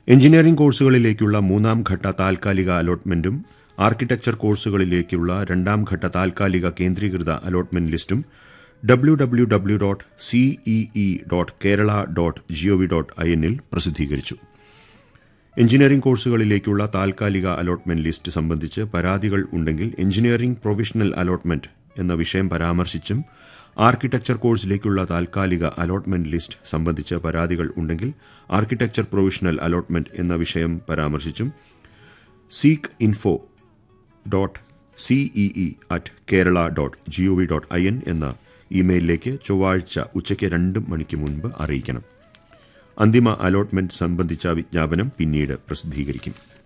engineering കോഴ്സുകളിലേക്കുള്ള മൂന്നാം ഘട്ട താൽക്കാലിക അലോട്ട്മെന്റും ആർക്കിടെക്ചർ കോഴ്സുകളിലേക്കുള്ള രണ്ടാം ഘട്ട താൽക്കാലിക കേന്ദ്രീകൃത അലോട്ട്മെന്റ് ലിസ്റ്റും W W W dot CEE dot Kerala dot GOV dot I എന്നിൽ പ്രസിദ്ധീകരിച്ചു എഞ്ചിനീയറിംഗ് കോഴ്സുകളിലേക്കുള്ള താൽക്കാലിക അലോട്ട്മെന്റ് ലിസ്റ്റ് സംബന്ധിച്ച് പരാതികൾ ഉണ്ടെങ്കിൽ എഞ്ചിനീയറിംഗ് പ്രൊവിഷണൽ അലോട്ട്മെന്റ് എന്ന വിഷയം പരാമർശിച്ചും ആർക്കിടെക്ചർ കോഴ്സിലേക്കുള്ള താൽക്കാലിക അലോട്ട്മെന്റ് ലിസ്റ്റ് സംബന്ധിച്ച് പരാതികൾ ഉണ്ടെങ്കിൽ ആർക്കിടെക്ചർ പ്രൊവിഷണൽ അലോട്ട്മെന്റ് എന്ന വിഷയം പരാമർശിച്ചും seek info dot CEE at Kerala dot GOV dot I N എന്ന ഇമെയിലിലേക്ക് ചൊവ്വാഴ്ച ഉച്ചയ്ക്ക് രണ്ട് മണിക്ക് മുൻപ് അറിയിക്കണം അന്തിമ അലോട്ട്മെന്റ് സംബന്ധിച്ച വിജ്ഞാപനം പിന്നീട് പ്രസിദ്ധീകരിക്കും